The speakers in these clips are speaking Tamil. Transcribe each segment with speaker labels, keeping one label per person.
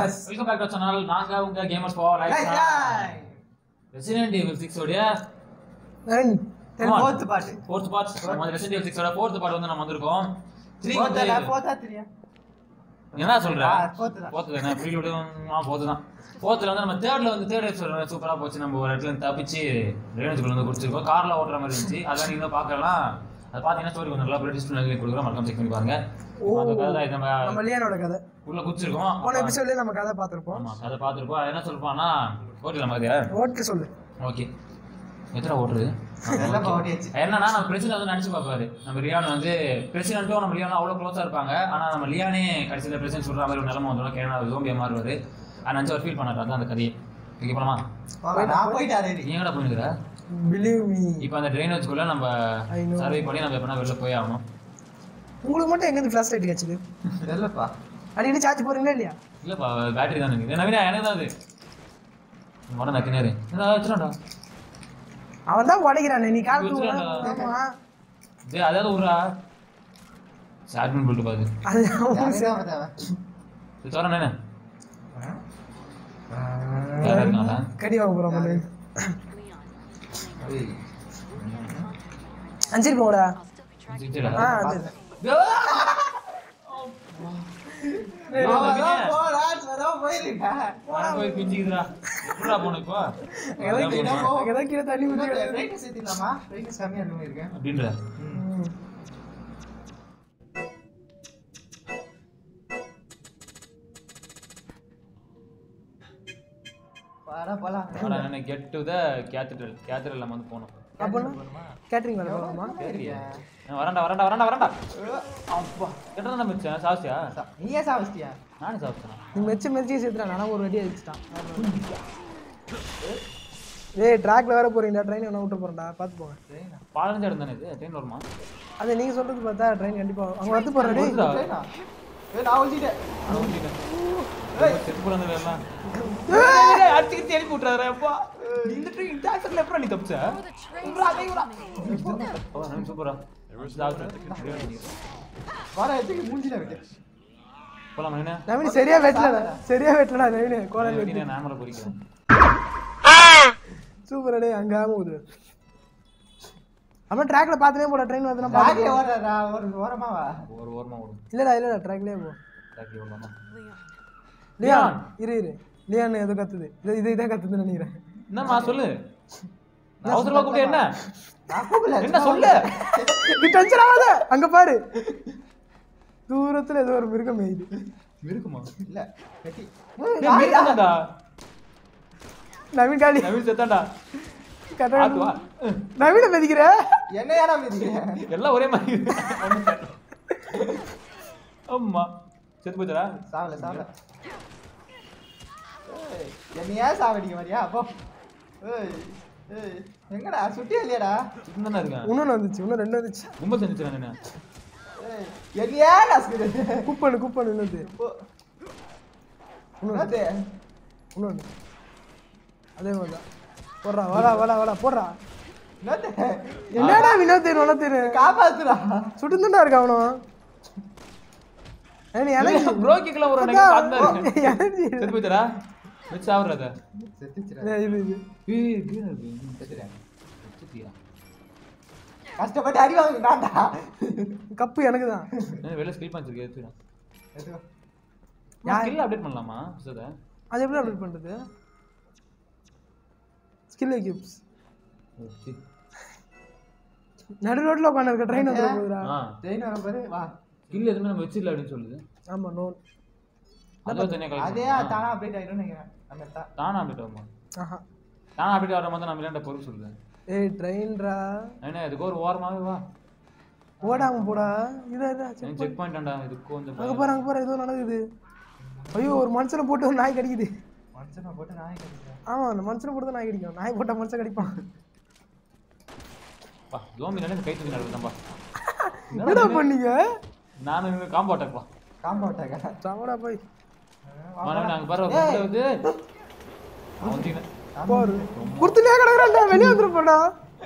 Speaker 1: Gamers.
Speaker 2: Welcome back to channel நாங்க உங்க கேமர்ஸ் போ லைஃப் ரெசிடென்ட் ஈவில் 6 உடைய Come on.
Speaker 1: ஃபோர்த் பாட்டு
Speaker 2: ஃபோர்த் பார்ட் நம்ம ரெசிடென்ட் ஈவில் 6 ஓட ஃபோர்த் பார்ட் வந்து நம்ம வந்திருக்கோம் 3
Speaker 1: ஃபோர்த்
Speaker 2: வந்து
Speaker 1: ஃபோர்த்தா தெரியும்
Speaker 2: என்ன சொல்ற
Speaker 1: ஆ, fourth தான்.
Speaker 2: ஃபோர்த் தானே ப்ரீலூட் ஆ ஃபோர்த் தான் ஃபோர்த்ல வந்து நம்ம தேர்ட்ல வந்து தேர்ட் எபிசோட் சூப்பரா போச்சு நம்ம ஒரு இடத்துல இருந்து தப்பிச்சு ரேணுஜுக்குள்ள வந்து குடிச்சிருக்கோம் கார்ல ஓட்டுற மாதிரி இருந்துச்சு அதான் நீங்க பார்க்கலாம் அது பாத்தீங்கன்னா ஸ்டோரி கொஞ்சம் நல்லா பிரிட்டிஷ் லிங்க் கொடுக்குறோம் மறக்காம செக் பண்ணி பாருங்க
Speaker 3: ஓ.
Speaker 2: அந்த கதை தான் நம்ம
Speaker 3: நம்ம லியானோட கதை
Speaker 2: உள்ள குடிச்சிருக்கோம்
Speaker 3: போன எபிசோட்லயே நம்ம கதை பார்த்திருப்போம்
Speaker 2: ஆமா கதை பார்த்துருப்போம் அது என்ன சொல்லுப்பான்னா ஓட்டல மாதிரியா
Speaker 3: ஓட்டு சொல்லு
Speaker 2: ஓகே எத்தனை ஓட்டுறது
Speaker 1: எல்லாம் ஓட்டியாச்சு
Speaker 2: என்னன்னா நம்ம பிரசிடண்ட் வந்து நினைச்சு பார்ப்பாரு நம்ம ரியான் வந்து பிரசிடென்ட்டும் நம்ம லியானும் அவ்வளோ க்ளோஸா இருப்பாங்க ஆனா நம்ம லியானே கடைசியில் பிரசிடென்ட் சொல்ற மாதிரி ஒரு நிலைமை வந்துடும் கேனா ஜோம்பியா மாறுவாரு அது நினச்சி அவர் ஃபீல் பண்ணாரு அதான் அந்த கதையை ஓகே போலாமா
Speaker 1: போலாம், நான் போயிட்டேன் already.
Speaker 2: நீ எங்கடா போயிருக்கிற
Speaker 3: பிலீவ் மீ
Speaker 2: இப்போ அந்த ட்ரைனேஜ்குள்ள நம்ம
Speaker 3: I know.
Speaker 2: சர்வே பண்ணி நம்ம எப்படின்னா வெளில போய் ஆகணும்
Speaker 3: உங்களுக்கு மட்டும் எங்க ஃபிளாஷ் லைட் கிடைச்சது
Speaker 1: தெரியலப்பா.
Speaker 3: அடிக்கடி சார்ஜ் போறீங்களா இல்லையா
Speaker 2: இல்லப்பா பேட்டரி தான் இருக்குது நவீனா எனக்கு தான் அது வர நக்கினாரு என்ன வச்சுடாண்டா
Speaker 3: அவன் தான் உடைக்கிறானே நீ கால் தூக்கு.
Speaker 2: வச்சிருக்கான்டா.
Speaker 3: ஆமா
Speaker 2: டேய் அதாவது ஊரா சாட்மன் போட்டு பாது
Speaker 3: அது
Speaker 1: யாருக்கு தான் தேவை?
Speaker 2: இது தோற என்ன
Speaker 1: ஆ.
Speaker 2: யாரா இருக்காங்களா
Speaker 3: கடி வாங்க போறோம் மண்ணு
Speaker 1: ஏய்,
Speaker 3: அஞ்சு போடா
Speaker 2: சிரிச்சுடா.
Speaker 3: ஆ அது
Speaker 1: அவ்வளவுதான் போடா, அவ்வளவுதான் போயிருக்கா.
Speaker 2: நான் போய் பிஞ்சிக்குதுடா. எப்படிடா போகணும் இப்போ?
Speaker 3: எதாவது கீழே
Speaker 2: அதான் போகணும்.
Speaker 3: எதாவது கீழே தண்ணி ஊற்றி
Speaker 1: இன்னொரு brightness ஏத்திடலாமா? brightness கம்மியா இருக்க மாதிரி இருக்கு.
Speaker 2: அப்படின்ற
Speaker 1: ம். வாடா, போலாம்.
Speaker 2: ஆனா என்ன get to the cathedral cathedral நம்ம வந்து போகணும்
Speaker 3: அப்படின்னா கேட்டரிங் வேலை போகலாமா
Speaker 2: சரியா நான் வரேன்டா வரேன்டா வரேன்டா வரேன்டா அப்பா எட்டா தான் மிச்சம் சாப்பிட்டியா
Speaker 1: சா- நீயே சாப்பிட்டியா
Speaker 2: நானே சாப்பிட்டேன்
Speaker 3: நீ மெச்சு மெச்சு சேர்த்துறான் ஆனால் ஒரு வெடி அடிச்சிட்டான் ஏய் ட்ராக்ல வேற போறீங்க ட்ரெயின் என்ன விட்டு போறேன்டா பார்த்து போங்க
Speaker 2: பதினஞ்சு இடம் தானே இது ட்ரெயின் வருமா
Speaker 3: அதை நீங்க சொல்றது பார்த்தா ட்ரெயின் கண்டிப்பா வரும். அங்க வந்து போறேன்
Speaker 2: வருதா?
Speaker 1: சரிண்ணா. ஏய், நான் ஒழிச்சிட்டேன்.
Speaker 2: நான் ஊத்திட்டேன். செத்து போட அந்த வேலை அடிச்சுக்கிட்டு எழுப்பி விட்டுறாரு அப்பா இந்த ட்ரெயின் இந்த ஆக்சிடென்ட்ல எப்பறம் நீ தப்பிச்ச சூப்பரா
Speaker 1: வாடா, எடுத்துக்கு மூஞ்சில விட்டு.
Speaker 2: போலாம் என்ன
Speaker 3: நவீன் சரியா வெட்டல சரியா வெட்டலடா நவீன் கோலம் வெட்டி
Speaker 2: நான் மேல பொறிக்கிறேன்
Speaker 3: சூப்பர் டே அங்க ஆமா ஊது அவன் ட்ராக்ல பாத்துனே போட ட்ரெயின் வந்து நான்
Speaker 1: ராகே
Speaker 3: பாத்து
Speaker 1: ஓடுறா, ஒரு ஓரமா வா.
Speaker 2: ஒரு ஓரமா ஓடும்
Speaker 3: இல்லடா இல்லடா ட்ராக்லயே போ
Speaker 2: டாக்டர் ஓடலாமா
Speaker 3: லியான் இரு இரு லியான் எதோ கத்துது இது இது இதான் கத்துதுன்னு நினைக்கிறேன்
Speaker 2: என்னம்மா சொல்லு அவசரமா கூப்பிட்டு என்ன
Speaker 1: நான் கூப்பிடல,
Speaker 2: என்ன
Speaker 1: சும்மா
Speaker 2: சொல்லு
Speaker 3: நீ டென்ஷன் ஆகாத அங்க பாரு தூரத்துல ஏதோ ஒரு மிருகம் மேயுது
Speaker 2: இருக்குமா
Speaker 1: இல்ல, வெட்டி.
Speaker 2: மிருகம்தான்டா.
Speaker 3: நவீன் காலி
Speaker 2: நவீன் செத்தான்டா
Speaker 3: கட்ட
Speaker 2: பார்த்து வா
Speaker 3: நவீன மிதிக்கிற
Speaker 1: என்னையாடா மிதிக்கிற?
Speaker 2: எல்லாம் ஒரே மாதிரி இருக்கு. ஒண்ணும் தெரியல. ஆமா செத்து போச்சா
Speaker 1: சாவல, சாவல. ஏய், என்னையா சாவடிக்க மாதிரியா போ ஏய், ஏய், எங்கடா சுட்டியா இல்லையாடா
Speaker 2: இன்னும் இருக்கேன்
Speaker 3: இன்னொன்னு வந்துச்சு இன்னும் ரெண்டு வந்துச்சு
Speaker 2: கும்ப செஞ்சுச்சு என்ன
Speaker 1: ஏய், என்னையா நசுக்குது
Speaker 3: கூப்பனு கூப்பனு இன்னது
Speaker 1: போ.
Speaker 3: இன்னொன்று
Speaker 1: என்னது?
Speaker 3: இன்னொன்று அதே மாதிரி தான் போடுறா வாடா வாடா வாடா போடுறா
Speaker 1: என்னது?
Speaker 3: என்னடா வினோத் வளர்த்துரு
Speaker 1: காப்பாத்துடா
Speaker 3: சுட்டுந்துட்டா இருக்கா அவனும் ஏய், நீ எனக்கு
Speaker 2: ப்ரோக்கிக்கெல்லாம் ஒரு அன்னைக்கு பார்த்தா இருக்கு
Speaker 3: எனர்ஜி
Speaker 2: செத்து போச்சடா வச்சு சாப்பிட்றத
Speaker 1: செத்துச்சுடா.
Speaker 3: இது இது
Speaker 2: ஏய் கீழே இருக்கு
Speaker 1: செத்துட்டேன்.
Speaker 2: செத்துட்டியா
Speaker 1: கஷ்டப்பட்டு அடி வாங்கிட்டான்டா
Speaker 3: கப்பு எனக்கு தான்
Speaker 2: என்ன வெளில ஸ்கில் பண்ணிருக்கே எடுத்துடா
Speaker 1: எதுவா?
Speaker 2: ஸ்கில் அப்டேட் பண்ணலாமா சார்
Speaker 3: அது எப்படி அப்டேட் பண்றது ஸ்கில் எக்யூப்ஸ் நடு ரோட்ல உட்காந்துருக்க ட்ரெயின் வந்துட போகுதுடா
Speaker 2: ஆ
Speaker 1: train வர பாரு, வா.
Speaker 2: ஸ்கில் எதுவுமே நம்ம வச்சிடல அப்படின்னு சொல்லுது
Speaker 3: ஆமா நோ
Speaker 2: அதுவும் தனியாக
Speaker 1: அதே
Speaker 2: கலெக்ட்
Speaker 1: தானா அப்டேட் ஆயிடும்னு நினைக்கிறேன் அந்த தான்
Speaker 2: தானா அப்டேட் ஆகுமா
Speaker 3: ஆஹா
Speaker 2: தானா அப்டேட் ஆகிற மாதிரி நான் விளையாண்ட பொருள் சொல்லுது
Speaker 3: ஏய் ட்ரெயின்ரா
Speaker 2: என்ன இதுக்கு ஒரு ஓரமாவே வா
Speaker 3: ஓடாம போடா இதா இதா check
Speaker 2: செக் பாயிண்டாண்டா இதுக்கு கொஞ்சம்
Speaker 3: அங்க பாரு அங்க பாரு ஏதோ நடக்குது ஐயோ ஒரு மனுஷனை போட்டு ஒரு நாய் கடிக்குது
Speaker 1: மனுஷனை போட்டு நாய் கடிக்கிறேன்
Speaker 3: ஆமா அந்த மனுஷனை போட்டு தான் நாய் கடிக்கும் நாய் போட்டா மனுஷன் கடிப்பான்
Speaker 2: பா ஜோம்பி நினைச்சு கை தூக்கி நடக்குதாம்பா
Speaker 3: என்னடா பண்ணீங்க
Speaker 2: நானும் இவங்க காம்பாட்டப்பா
Speaker 1: காம்பவுண்டாக
Speaker 3: சாவடா போய்
Speaker 2: மனவன் அங்கே பாரு ஒரு வந்து அவன் தீன
Speaker 3: போரு குடுத்துனே கிடக்குறான்டா வெளியே வந்துரு போடா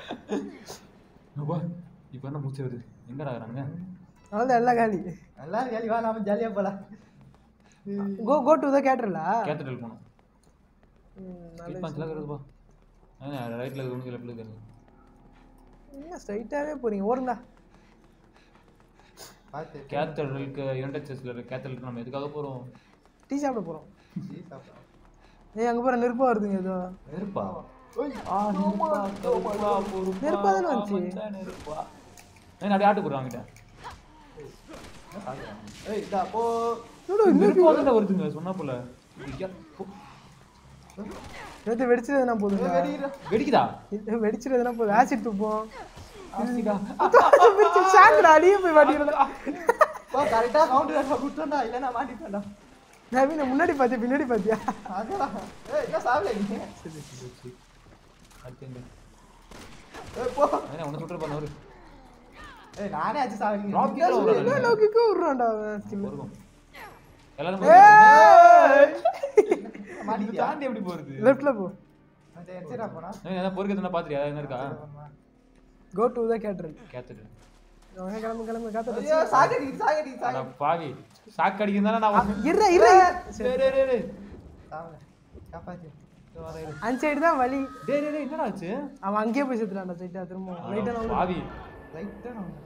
Speaker 2: இப்போ என்ன மூச்சு வருது எங்கடா இருக்கிறாங்க
Speaker 3: அவ்வளோதான் எல்லாம் காலி
Speaker 1: நல்லா கேள்வி வா நாம ஜாலியா போலாம்
Speaker 3: கோ கோ டு த கேட்டர்லா
Speaker 2: கேத்தட்ரல் போகணும் கிளிக் பஞ்சில் இருக்குதுப்பா ரைட்டில் இருக்கு ஒன்று லெஃப்ட்டில் இருக்கு
Speaker 3: என்ன ஸ்ட்ரைட்டாவே போறீங்க ஓடுங்க
Speaker 1: பார்த்து
Speaker 2: கேத்தட்ரலுக்கு யுனைடெட் ஸ்டேட்ஸில் இருக்க கேத்தட்ரலுக்கு நம்ம எதுக்காக போகிறோம்
Speaker 3: டீ சாப்பிட போறோம்
Speaker 1: டீ சாப்பிடலாம்.
Speaker 3: ஏய் அங்க போற நெருப்பா வருதுங்க ஏதோ
Speaker 2: நெருப்பா
Speaker 1: ஓய்,
Speaker 2: ஆ நெருப்பா கருப்பா பொறுப்பா
Speaker 3: நெருப்பா தானே வந்துச்சு?
Speaker 2: ஆமாச்சா, நெருப்பா ஏன் அப்படியே ஆட்டு போடுறாங்க கிட்ட
Speaker 1: என்ன சாப்பிடுறாங்க? ஏய், இதா, போ.
Speaker 2: நெருப்பு வந்து வருதுங்க சொன்னா போல ஐயா, போ.
Speaker 3: நேத்து வெடிச்சிருந்தா போதும்
Speaker 1: வெடிக்கிறா.
Speaker 2: வெடிக்குதா
Speaker 3: வெடிச்சிருந்தா போதும் ஆசிட் துப்போம்
Speaker 2: ஆசிடா
Speaker 3: சாக்குடா அடியே போய் மாட்டிக்கிறதா
Speaker 1: போ, correct ஆ count கட்ட விட்டுறேன்டா, இல்லைன்னா மாட்டிப்பேன்டா.
Speaker 3: நவீன முன்னாடி பாத்தியா பின்னாடி பாத்தியா
Speaker 1: அதான். ஏய், என்ன சாப்பிடல நீ?
Speaker 2: அடுத்து எங்க?
Speaker 1: ஏய், போ.
Speaker 2: ஏன்னா, உன்னை சுட்டுற பாரு, நவரு.
Speaker 1: ஏய், நானே அடிச்சு சாவடிக்கிறேன்.
Speaker 2: Rocket ல விடுறாங்க.
Speaker 3: என்ன நோக்கிக்கோ விடுறான்டா அவன் skill.
Speaker 2: பொறுக்கும். எல்லாரும்
Speaker 3: ஏய்!
Speaker 2: இது
Speaker 1: மாட்டிக்கிட்டியா?
Speaker 2: தாண்டி எப்படி போறது
Speaker 3: லெஃப்ட்ல போ
Speaker 1: சரி, எச்சரிடா போடா.
Speaker 2: ஏய், ஏதாவது பொறுக்கிறதுனா பாத்துறியா என்ன இருக்கா
Speaker 3: கோ டு த கேட்டர்
Speaker 2: கேத்துட்டு
Speaker 3: அவன் கிளம்பு கிளம்பு காத்த
Speaker 1: ஐயோ, சாகடிக்குது, சாகடிக்குது,
Speaker 2: அட
Speaker 1: சாகடிக்குது.
Speaker 2: பாவி சாக்கு அடிக்கிறதானே நான் வந்து-
Speaker 3: இரு இரு
Speaker 2: டேய், டேய், டேய், டேய்.
Speaker 1: சாவல. காப்பாத்து.
Speaker 2: இதோ வரேன், இரு.
Speaker 3: அந்த சைடு தான் வலி
Speaker 2: டேய், டேய், டேய், என்னடா ஆச்சு
Speaker 3: அவன் அங்கேயே போய் செத்துறான்டா சைட்டா திரும்ப லைட்டா
Speaker 2: அட பாவி
Speaker 1: Light ஆ நான்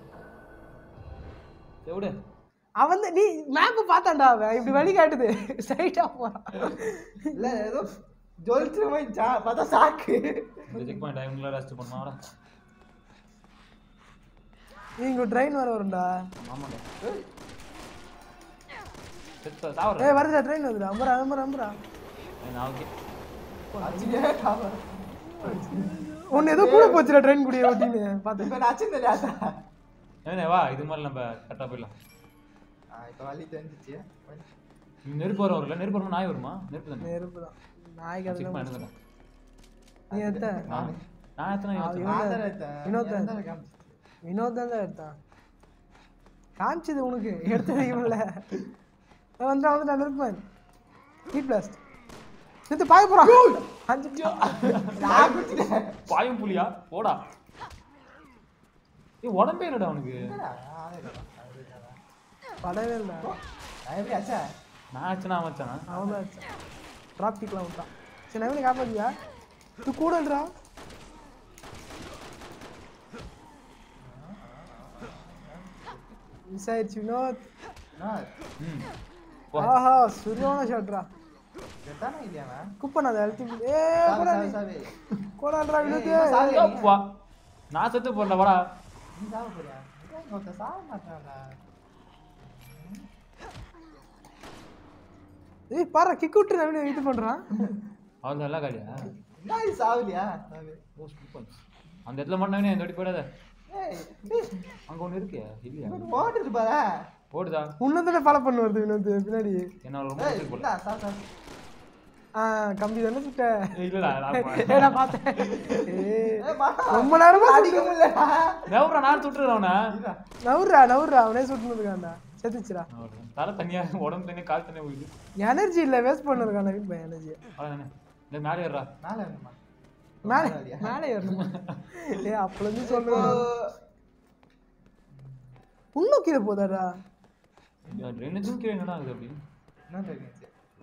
Speaker 2: எவிடு
Speaker 3: அவன் தான் நீ மேப் பார்த்தான்டா அவன் இப்படி வழி காட்டுது ஸ்ட்ரைட்டா போறான்
Speaker 1: இல்ல ஏதோ ஜொலிச்சு போயிடுச்சா பார்த்தா சாக்கு
Speaker 2: இந்த செக் பாயிண்ட் டைம்ல ரெஸ்ட் பண்ணுவாடா
Speaker 3: இங்க ட்ரெயின் வர வரும்டா
Speaker 2: ஆமாடா செத்த சாவறா
Speaker 3: ஏய் வருதுடா ட்ரெயின் வருதுடா அம்பரா அம்பரா அம்பரா
Speaker 2: நான் ஓகே
Speaker 1: அச்சியே காவல்
Speaker 3: ஒன்னு ஏதோ கூட போச்சுடா ட்ரெயின் கூடிய ஓட்டின்னு பார்த்தேன்
Speaker 1: இப்ப நான் அச்சிருந்தேன்
Speaker 2: ஏனே வா இது மாதிரி நம்ம கரெக்டாக போயிடலாம்
Speaker 1: இப்ப வலி தெரிஞ்சிச்சு
Speaker 2: நீ நெருப்பு வரும் வரல நெருப்பு வருமா நாய் வருமா நெருப்பு தானே
Speaker 3: நெருப்பு தான் நாய்க்கு
Speaker 2: செக்
Speaker 3: அதெல்லாம்
Speaker 2: பண்ணி எடுத்துக்கிறேன்
Speaker 3: நீ எடுத்த
Speaker 2: நான் நான் எத்தனை
Speaker 3: ஆ,
Speaker 2: யோசிச்சேன்.
Speaker 3: இவன்
Speaker 1: நான்
Speaker 3: தான்.
Speaker 1: தான் எடுத்தேன்.
Speaker 3: வினோத்
Speaker 1: நீ
Speaker 3: தான்.
Speaker 1: தான் காமிச்ச.
Speaker 3: வினோத் தான் தான் எடுத்தான் காமிச்சது உனக்கு எடுத்தது இவன்ல வந்து வந்துட்டான் நிற்பான் ஹீட் பிளாஸ்ட் நிறுத்து பாய போறான் அஞ்சு
Speaker 1: நான் குடிச்சிட்டேன்.
Speaker 2: பாயும் புலியா போடா ஏய் உடம்பே இல்லடா அவனுக்கு
Speaker 1: என்னடா, ஆளே இல்லடா. அது இல்லடா.
Speaker 3: படவே இல்லை
Speaker 1: நான் எப்படி ஆச்சா
Speaker 2: நான் ஆச்சுனா மச்சான்
Speaker 3: அவன் தான் ட்ராப் கிக்லாம் விட்டான் சரி நவீன காப்பாத்தியா இது கூடன்றா மிஸ் ஆயிடுச்சு வினோத்
Speaker 1: என்ன?
Speaker 2: ம்
Speaker 3: ஆஹா சுரியான ஷாட்ரா
Speaker 1: செத்தானா இல்லையா அவன்?
Speaker 3: குப்பன் அதை அழுத்தி ஏ
Speaker 1: சாவு,
Speaker 3: போடா
Speaker 1: சாவு,
Speaker 3: நீ.
Speaker 1: சாவு.
Speaker 3: கோடான்றா வினோத்
Speaker 1: ஏய், இவன் சாவு.
Speaker 2: அப்பா நான் செத்து போறல வாடா
Speaker 1: நீ சாவ போறியா? இவன் இங்க ஒருத்தன் சாவ மாட்டான்டா.
Speaker 3: ஏய் பாரு கிக் விட்டு நவீன இது பண்றான்
Speaker 2: அவன் எல்லாம் காலியா
Speaker 1: என்ன இது சாவலியா? சாவு.
Speaker 2: ஓ சூப்பர் அந்த இடத்துல மட்டும் இந்த வாட்டி போயிடாத
Speaker 1: ஏய், ஏய்,
Speaker 2: அங்க ஒண்ணு இருக்கே இல்லையா
Speaker 1: இவன் ஓடுது பாரா.
Speaker 2: ஓடுதா
Speaker 3: உன்னதானே ஃபாலோ பண்ணு வருது வினோத் பின்னாடி
Speaker 2: என்ன ரொம்ப
Speaker 1: ஏய்,
Speaker 2: பிடிச்சி போல
Speaker 1: இந்தா, சாவு, சாவு.
Speaker 3: ஆ கம்பி தானே சுட்ட
Speaker 2: ஏய், இல்லடா நான்
Speaker 3: ஏய், நான் பார்த்தேன் ஏய்,
Speaker 1: ஏய், மாட்டா.
Speaker 3: ரொம்ப நேரமா
Speaker 1: அடிக்க முடியலடா.
Speaker 2: நவுறா நான் சுட்டுறேன் அவனை
Speaker 1: இருடா.
Speaker 3: நவுறா நவுறா அவனே சுட்டுன்னு இருக்கான்டா செத்துச்சுடா
Speaker 2: தலை தனியா உடம்பு தனியா கால் தனியா போயிடுது
Speaker 3: எனர்ஜி இல்ல வேஸ்ட் பண்ணிருக்கான் நவீன் பையன் எனர்ஜி
Speaker 2: அவ்வளோதானே இந்த மேலே ஏறா
Speaker 1: மேல இறங்குமா.
Speaker 3: மேலே
Speaker 1: மேலே
Speaker 3: மேலே ஏறணுமா ஏ அப்பல இருந்து சொல்லுவேன் இன்னும் கீழே போதாடா
Speaker 2: ட்ரைனேஜும் கீழே என்னடா ஆகுது அப்படி
Speaker 1: என்ன தெரியுது?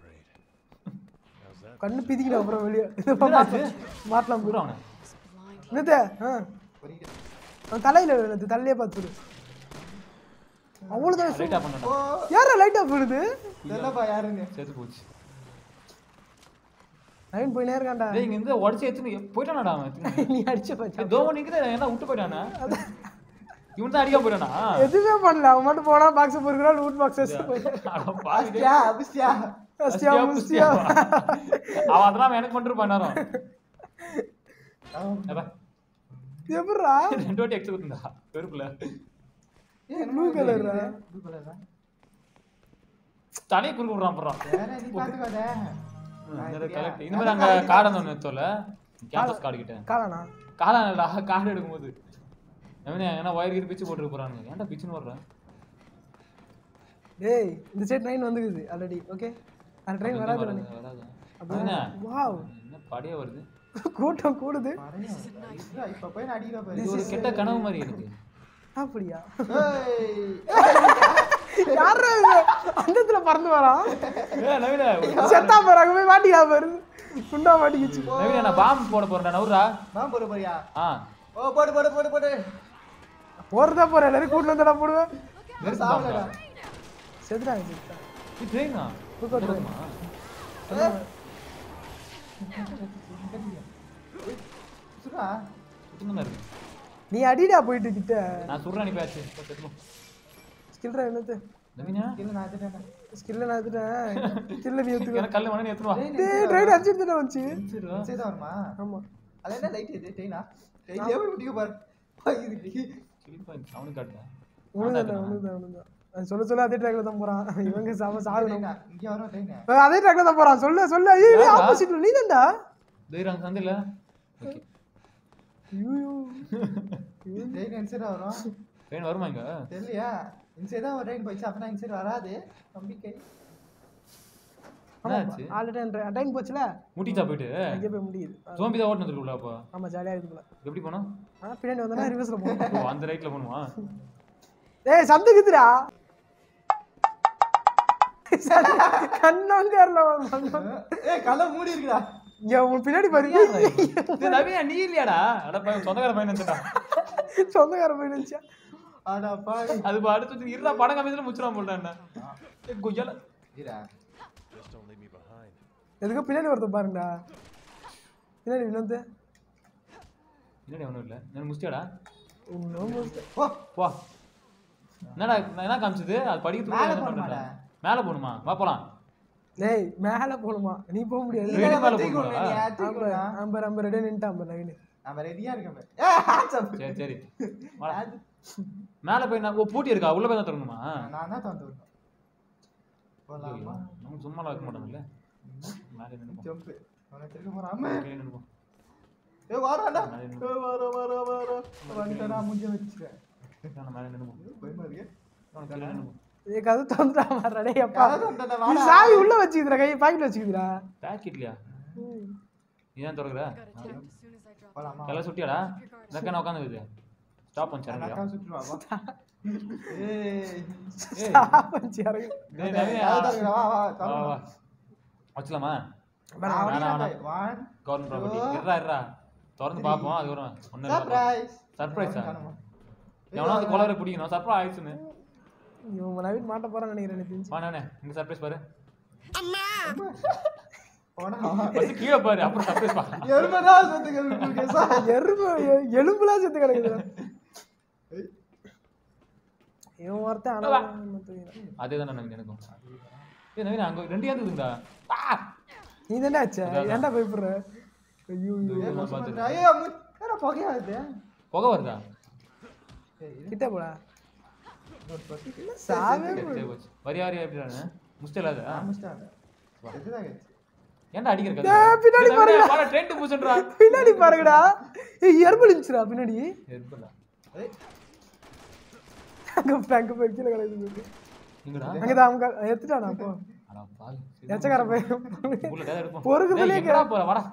Speaker 3: கண்ணு பிதிக்கணும் அப்புறம் வெளியே இதை மாட்டலாம் மாட்டலாம்
Speaker 2: விடு அவனை
Speaker 3: என்னத்த ஆ
Speaker 1: புரியுது.
Speaker 3: அவன் தலையில விழுது தலையே பார்த்துரு அவ்வளோதான்
Speaker 2: லைட்டா பண்ணடா
Speaker 1: ஓ,
Speaker 3: யாரா லைட் ஆஃப் விழுது
Speaker 1: தெரியலப்பா யாருன்னு.
Speaker 2: சேர்த்து போச்சு
Speaker 3: நவீன் போயினே இருக்கான்டா
Speaker 2: டேய் இங்க இருந்து உடச்சி எடுத்துன்னு போயிட்டானடா அவன் எடுத்துன்னு.
Speaker 3: நீ அடிச்ச பாச்சா
Speaker 2: ஏய், தோம நிக்குது என்ன விட்டு போயிட்டானா இவன் தான் அடிக்க போயிட்டானா
Speaker 3: எதுவுமே பண்ணல அவன் மட்டும் போனா பாக்ஸ் பொறுக்கிறான் லூட் பாக்ஸ்
Speaker 2: அட பாவி டேய்.
Speaker 1: அபிஷ்யா, அபிஷ்யா.
Speaker 3: அஸ்தியா முஸ்தியா
Speaker 2: அவன் அதெல்லாம் எனக்கு பண்ணிருப்பான் நேரம்
Speaker 1: அவன்
Speaker 2: ஏப்பா,
Speaker 3: எப்படா
Speaker 2: ரெண்டு வாட்டி எக்ஸ் குத்துந்தா பெருப்புல
Speaker 1: ஏய்,
Speaker 3: Blue colour ஆ?
Speaker 1: Blue colour ஆ?
Speaker 2: தலையை குறுக்கு விடுறான் போடுறான்
Speaker 1: வேற நீ பாத்துக்காத.
Speaker 2: கலெக்ட் இந்த மாதிரி அங்க கார்டு அந்த ஒன்று எடுத்தோல கேம்பஸ் கார்டு கிட்ட
Speaker 3: காலானா
Speaker 2: காலானடா கார்டு எடுக்கும்போது எவனே ஏன்னா ஒயர் கீர் பிச்சு போட்டு போறானுங்க ஏன்டா பிச்சுன்னு வர்றேன்
Speaker 3: டேய் இந்த சைடு ட்ரெயின் வந்துக்குது ஆல்ரெடி ஓகே அந்த ட்ரெயின் வராது
Speaker 2: வராது,
Speaker 3: உடனே.
Speaker 2: வராது.
Speaker 3: அப்படின்னா வாவ்
Speaker 2: என்ன படியா வருது
Speaker 3: கூட்டம் கூடுது
Speaker 1: பாருங்க, இதுடா, இப்ப போய் நான் அடிக்கிறேன் பாரு.
Speaker 2: இது ஒரு கெட்ட கனவு மாதிரி எனக்கு
Speaker 3: அப்படியா
Speaker 1: ஏய்,
Speaker 3: யாரா இது அந்த இடத்துல பறந்து வரான்
Speaker 2: ஏ நவீன
Speaker 3: செத்தா பாரு அங்க போய் மாட்டிக்கா பாரு குண்டா மாட்டிக்கிச்சு
Speaker 2: நவீன நான் பாம்பு போட போறேன்டா நவுரா
Speaker 1: நான் போட போறியா
Speaker 2: ஆ
Speaker 1: ஓ போடு போடு போடு போடு
Speaker 3: போறதா போற எல்லாரும் கூட்டில வந்தடா போடுவேன்
Speaker 2: வெறும்
Speaker 1: சாவலடா
Speaker 2: பாம்பா
Speaker 3: செத்துறாங்க செத்துறாங்க
Speaker 2: இது ட்ரெயினா
Speaker 3: தூக்க train.
Speaker 1: சுடா
Speaker 2: சுத்தமா இருக்கு
Speaker 3: நீ அடிடா போயிட்டு கிட்ட
Speaker 2: நான் சுடுறேன் நீ பேச்சு செத்துமா
Speaker 3: ஸ்கில்ரா என்னது
Speaker 2: நவீனா
Speaker 1: இல்ல நான் எடுத்துட்டேன்
Speaker 3: ஸ்கில்ல நான் எடுத்துட்டேன் ஸ்கில்ல நீ எடுத்துக்க
Speaker 2: எனக்கு கல்லு வேணா நீ எடுத்துட்டு வா
Speaker 3: டேய் ட்ரைன் அடிச்சிட்டு தான் வந்துச்சு
Speaker 2: சரி வா.
Speaker 1: சரி வருமா
Speaker 3: ஆமா
Speaker 1: அது என்ன லைட் இது ட்ரெயினா ட்ரெயின் எப்படி முடிக்க பாரு இதுக்கு
Speaker 2: கிளிப் பாயிண்ட் அவனுக்கு காட்டுறேன்
Speaker 3: உனக்கு உனக்கு உனக்கு அது சொல்ல சொல்ல அதே ட்ராக்ல தான் போறான் இவங்க சாம சாகணும்
Speaker 1: ட்ரெயினா இங்க வரும் ட்ரெயின்
Speaker 3: அஹ் அதே ட்ராக்ல தான் போறான் சொல்லு சொல்லு ஐயோ
Speaker 2: யாரா?
Speaker 3: ஆப்போசிட்ல நீ தான்டா
Speaker 2: தைரியம் சந்தையில் ஓகே
Speaker 3: ஐயோ
Speaker 1: ட்ரெயின் இன்சைடா வரும்
Speaker 2: ட்ரெயின் வருமா இங்க
Speaker 1: தெரியலையா இன்சைட் தான் ஒரு ட்ரெயின் போயிடுச்சு அப்பனா இன்சைட் வராது நம்பிக்கை
Speaker 2: என்னாச்சு
Speaker 3: ஆல்ரெடி டைம் போச்சுல
Speaker 2: முட்டிச்சா போயிட்டு
Speaker 3: அங்கே போய் முடியுது
Speaker 2: சோம்பி தான் ஓட்டு வந்துருக்குள்ள அப்போ
Speaker 3: ஆமா ஜாலியா இருக்கு போல
Speaker 2: எப்படி போனோம்
Speaker 3: ஆ பின்னாடி வந்தா ரிவர்ஸ்ல போகும்
Speaker 2: ஓ அந்த ரைட்ல போகணுமா
Speaker 3: ஏய் சந்துக்குதுடா கண்ணாங்கர்ல
Speaker 1: ஏய் கதை மூடி இருக்குடா
Speaker 3: இங்க உன் பின்னாடி பாரு
Speaker 2: இது நவீனா நீ இல்லையாடா அட பையன் சொந்தக்கார பையன் நினைச்சா
Speaker 3: சொந்தக்கார போய் நினைச்சா
Speaker 1: ஆடா பாவி
Speaker 2: அது இப்போ அடுத்து இருடா படம் காமியத்தில் முச்சிடாம போட்டேன் என்ன கொய்யால
Speaker 1: இரா
Speaker 3: எதுக்கு பின்னாடி ஒருத்தன் பாருங்கடா பின்னாடி வினோந்து
Speaker 2: என்னடா ஒன்றும் இல்லை நான் முச்சியாடா
Speaker 3: இன்னும்
Speaker 1: ஓ
Speaker 2: போ என்னடா நான் என்ன காமிச்சது அது
Speaker 1: மேல
Speaker 2: படிக்கிறது
Speaker 1: போகணுமாடா?
Speaker 2: மேலே போகணுமா வா போலாம்
Speaker 3: டேய் மேல போணுமா நீ போக முடியாது
Speaker 2: Train மேல
Speaker 1: தூக்கி
Speaker 2: போகணுமா?
Speaker 1: விடு, நீ தூக்கி
Speaker 3: அம்பர்
Speaker 1: விடுடா.
Speaker 3: அம்பர் அம்பர் ரெடியா நின்ட்டான் அம்பர் நவீன்
Speaker 1: நம்ம ரெடியா இருக்கோம் பாரு. ஏய், hands up.
Speaker 2: சரி சரி வாடா. மேலே போய் நான் ஓ பூட்டி இருக்கா உள்ள போய் தான் திறக்கணுமா
Speaker 1: நான் தான் தந்து விடணும். போலாமா?
Speaker 2: நம்ம சும்மா வைக்க மாட்டோம்ல மேலே நின்று
Speaker 1: Jump. அவனை திருக்க போறான். அம்மா.
Speaker 2: கீழே நின்று
Speaker 1: ஏய், வாரான்டா. ஏய், வாரா, வாரா, வாரா. வந்துட்டானா, மூஞ்சிய வச்சுக்கிறேன்.
Speaker 2: மேலே நின்று
Speaker 1: பயமா இருக்கு.
Speaker 2: கீழே நின்று
Speaker 3: ஏ கதை தந்துடா மாறா டேய் அப்பா
Speaker 1: கதை தந்துட்டா,
Speaker 3: நீ
Speaker 1: வாடா.
Speaker 3: சாவி உள்ள வச்சுக்கிறா கை பாக்கெட்ல வச்சுக்கிறா
Speaker 2: பேக்கெட்லையா நீ தான் திறக்குற
Speaker 1: போலாமா?
Speaker 2: எல்லாம் சுட்டியாடா இந்த நான் உட்காந்துக்குது ஸ்டாப் பண்ணி
Speaker 1: அந்த
Speaker 2: சேனல்
Speaker 1: அக்காவை சுட்டுருவா, வா. ஏய்.
Speaker 3: சாவச்சு இறங்கு
Speaker 2: டேய் நவீன்
Speaker 1: கதை திறக்குறா, வா, வா,
Speaker 2: வா
Speaker 1: திறந்து
Speaker 2: வா வச்சலாமா
Speaker 1: நான்
Speaker 2: வேணாம்,
Speaker 1: வடிக்கிறேன்.
Speaker 2: வேணாம்.
Speaker 1: One,
Speaker 2: கவர்மெண்ட் ப்ராப்பர்ட்டி
Speaker 1: two,
Speaker 2: இருடா இருடா திறந்து பார்ப்போம் அது வரும் ஒன்று
Speaker 1: surprise.
Speaker 2: சர்ப்ரைஸா
Speaker 1: காணுமா?
Speaker 2: எவனா வந்து கொலவரை பிடிக்கணும் சர்ப்ரைஸ் ஆயிடுச்சுன்னு
Speaker 3: இவன் நவீன் மாட்ட போறான்னு நினைக்கிறேன் எனக்கு தெரிஞ்சு
Speaker 2: வா நானே இங்க சர்ப்ரைஸ் பாரு
Speaker 1: போனா.
Speaker 2: ஃபர்ஸ்ட் கீழே பாரு அப்புறம் சர்ப்ரைஸ் பார்க்கலாம்
Speaker 1: எருமைதான் செத்துக்கிறது உங்களுக்கு, சார்.
Speaker 3: எறும்பு எ- எலும்புலாம் செத்து கிடக்குது இவன் ஒருத்தன் ஆனா
Speaker 2: அதே தான் நவீன் எனக்கும் ஏ நவீன் அங்க ரெண்டு ஏந்து இருக்குதா
Speaker 3: நீ தானே ஆச்சா ஏன்டா பயப்படுற ஐயோ ஐயோ.
Speaker 1: ஏய்,
Speaker 2: நான்
Speaker 1: மோசமா
Speaker 2: பார்த்துட்டேன்.
Speaker 1: இருக்கா? ஏய், அம்மு. என்னடா புகையா இது?
Speaker 2: புகை வருதா
Speaker 1: ஏய், இது
Speaker 3: கிட்ட போடா
Speaker 1: ஒரு பத்து கிலோ
Speaker 3: சாவே
Speaker 2: சரி, சரி போச்சு வரியா வரியா எப்படிடானு முஸ்டல் அது
Speaker 1: ஆரம்பிச்சிட்டாங்க. இதுதான் கேச்சு.
Speaker 2: ஏன்டா அடிக்கிற கதை
Speaker 3: ஏய், பின்னாடி பாருடா.
Speaker 2: ட்ரெண்ட் பூசன்றா
Speaker 3: பின்னாடி பாருங்கடா ஏய் எறும்பு இருந்துச்சுடா பின்னாடி
Speaker 2: எருப்பலா
Speaker 1: ஏய்,
Speaker 3: அங்க அங்க போய் கீழே கிடக்குது
Speaker 2: எங்கடா
Speaker 3: அங்கதான் அவங்க எடுத்துட்டானா அப்போ
Speaker 2: அட பாவி
Speaker 3: எச்சக்கார பையன்
Speaker 2: உள்ள டேய் எடுப்போம்
Speaker 3: பொறுக்குதுலயே
Speaker 2: டேய், எங்கடா போற வாடா